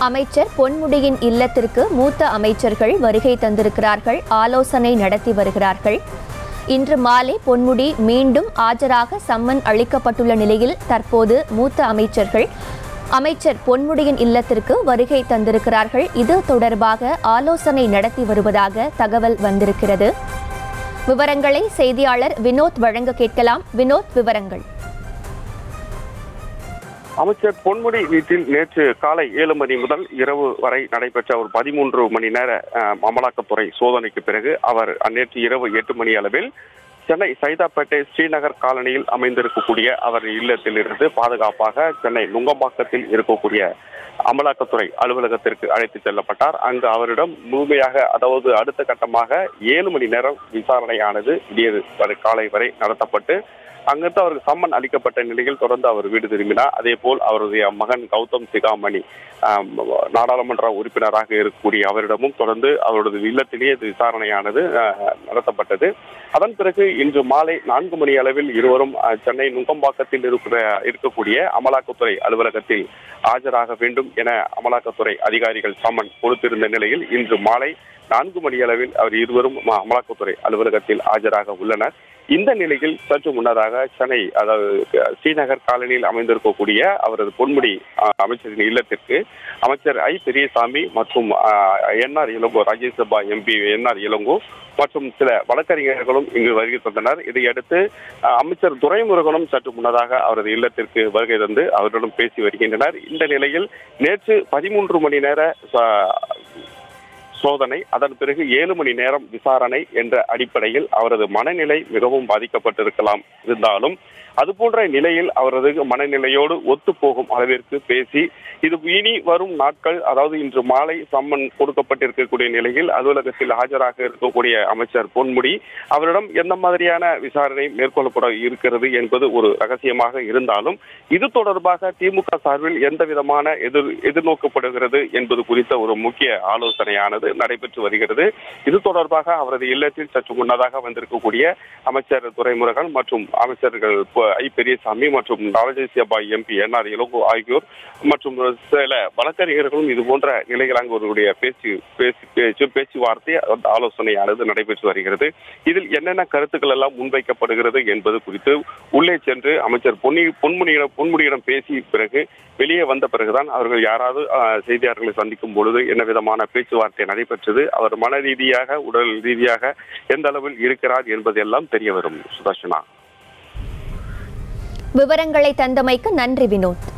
அமைச்சர் பொன்முடியின் இல்லத்திற்கு மூத்த அமைச்சர்கள் வருகை தந்திருக்கிறார்கள் ஆலோசனை நடத்தி வருகிறார்கள் இன்று மாலை பொன்முடி மீண்டும் ஆஜராக சம்மன் அளிக்கப்பட்டுள்ள நிலையில் தற்போது மூத்த அமைச்சர்கள் அமைச்சர் பொன்முடியின் இல்லத்திற்கு வருகை தந்திருக்கிறார்கள் இது தொடர்பாக ஆலோசனை நடத்தி வருவதாக தகவல் வந்திருக்கிறது விவரங்களை செய்தியாளர் வினோத் வழங்க கேட்கலாம் வினோத் விவரங்கள் அமைச்சர் பொன்முடி வீட்டில் நேற்று காலை ஏழு மணி முதல் இரவு வரை நடைபெற்ற ஒரு பதிமூன்று மணி நேர அஹ், அமலாக்கத்துறை சோதனைக்கு பிறகு அவர் நேற்று இரவு எட்டு மணி அளவில் சென்னை சைதாப்பேட்டை ஸ்ரீநகர் காலனியில் அமைந்திருக்கக்கூடிய அவர் இல்லத்திலிருந்து பாதுகாப்பாக சென்னை நுங்கம்பாக்கத்தில் இருக்கக்கூடிய அமலாக்கத்துறை அலுவலகத்திற்கு அழைத்து செல்லப்பட்டார் அங்கு அவரிடம் முழுமையாக அதாவது அடுத்த கட்டமாக ஏழு மணி நேரம் விசாரணையானது விடியது வரை காலை வரை நடத்தப்பட்டு அங்கிருந்து அவருக்கு சம்மன் அளிக்கப்பட்ட நிலையில் தொடர்ந்து அவர் வீடு திரும்பினார் அதே போல் அவருடைய மகன் கௌதம் சிகாமணி ஆம், நாடாளுமன்ற உறுப்பினராக இருக்கக்கூடிய அவரிடமும் தொடர்ந்து அவரது இல்லத்திலேயே இது விசாரணையானது அஹ், நடத்தப்பட்டது அதன் பிறகு இன்று மாலை நான்கு மணி அளவில் இருவரும் அஹ், சென்னை நுங்கம்பாக்கத்தில் இருக்கிற இருக்கக்கூடிய அமலாக்கத்துறை அலுவலகத்தில் ஆஜராக வேண்டும் என அமலாக்கத்துறை அதிகாரிகள் சம்மன் கொடுத்திருந்த நிலையில் இன்று மாலை நான்கு மணி அளவில் அவர் இருவரும் ம- அமலாக்கத்துறை அலுவலகத்தில் ஆஜராக உள்ளனர் இந்த நிலையில் சற்று முன்னதாக சென்னை அதாவது க- ஸ்ரீநகர் காலனியில் அமைந்திருக்கக்கூடிய அவரது பொன்முடி அஹ், அமைச்சரின் இல்லத்திற்கு அமைச்சர் ஐ பெரியசாமி மற்றும் N R Elango Rajya Sabha MP N R Elango மற்றும் சில வழக்கறிஞர்களும் இங்கு வருகை தந்தனர் இதையடுத்து அஹ், அமைச்சர் துரைமுருகனும் சற்று முன்னதாக அவரது இல்லத்திற்கு வருகை தந்து அவரிடம் பேசி வருகின்றனர் இந்த நிலையில் நேற்று பதிமூன்று மணி நேர ச- சோதனை அதன் பிறகு ஏழு மணி நேரம் விசாரணை என்ற அடிப்படையில் அவரது மனநிலை மிகவும் பாதிக்கப்பட்டிருக்கலாம் இருந்தாலும் அதுபோன்ற நிலையில் அவரது மனநிலையோடு ஒத்து போகும் அளவிற்கு பேசி இது இனி வரும் நாட்கள் அதாவது இன்று மாலை சம்மன் கொடுக்கப்பட்டிருக்கக்கூடிய நிலையில் அலுவலகத்தில் ஆஜராக இருக்கக்கூடிய அமைச்சர் பொன்முடி அவரிடம் எந்த மாதிரியான விசாரணை மேற்கொள்ளப்பட இருக்கிறது என்பது ஒரு ரகசியமாக இருந்தாலும் இது தொடர்பாக திமுக சார்பில் எந்த விதமான எதிர் எதிர்நோக்கப்படுகிறது என்பது குறித்த ஒரு முக்கிய ஆலோசனையானது நடைபெற்று வருகிறது இது தொடர்பாக அவரது இல்லத்தில் சற்று முன்னதாக வந்திருக்கக்கூடிய அமைச்சர் துரைமுருகன் மற்றும் அமைச்சர்கள் ப- ஐ பெரியசாமி மற்றும் ராஜேசியபா எம்பி என்ஆர் இளங்கோ ஆகியோர் மற்றும் சில வழக்கறிஞர்களும் இது போன்ற நிலைகள் அங்கு அவர்களுடைய பேச்சு பேச்சு பேச்சு பேச்சுவார்த்தை அந்த ஆலோசனையானது நடைபெற்று வருகிறது இதில் என்னென்ன கருத்துக்கள் எல்லாம் முன்வைக்கப்படுகிறது என்பது குறித்து உள்ளே சென்று அமைச்சர் பொன்னி பொன்முடியிடம் பொன்முடியிடம் பேசிய பிறகு வெளியே வந்த பிறகுதான் அவர்கள் யாராவது அஹ், செய்தியாளர்களை சந்திக்கும் பொழுது என்ன விதமான பேச்சுவார்த்தை நடைபெற்றது அவர் மன ரீதியாக உடல் ரீதியாக எந்த அளவில் இருக்கிறார் என்பதெல்லாம் தெரிய வரும் சுதர்ஷனா விவரங்களை தந்தமைக்கு நன்றி வினோத்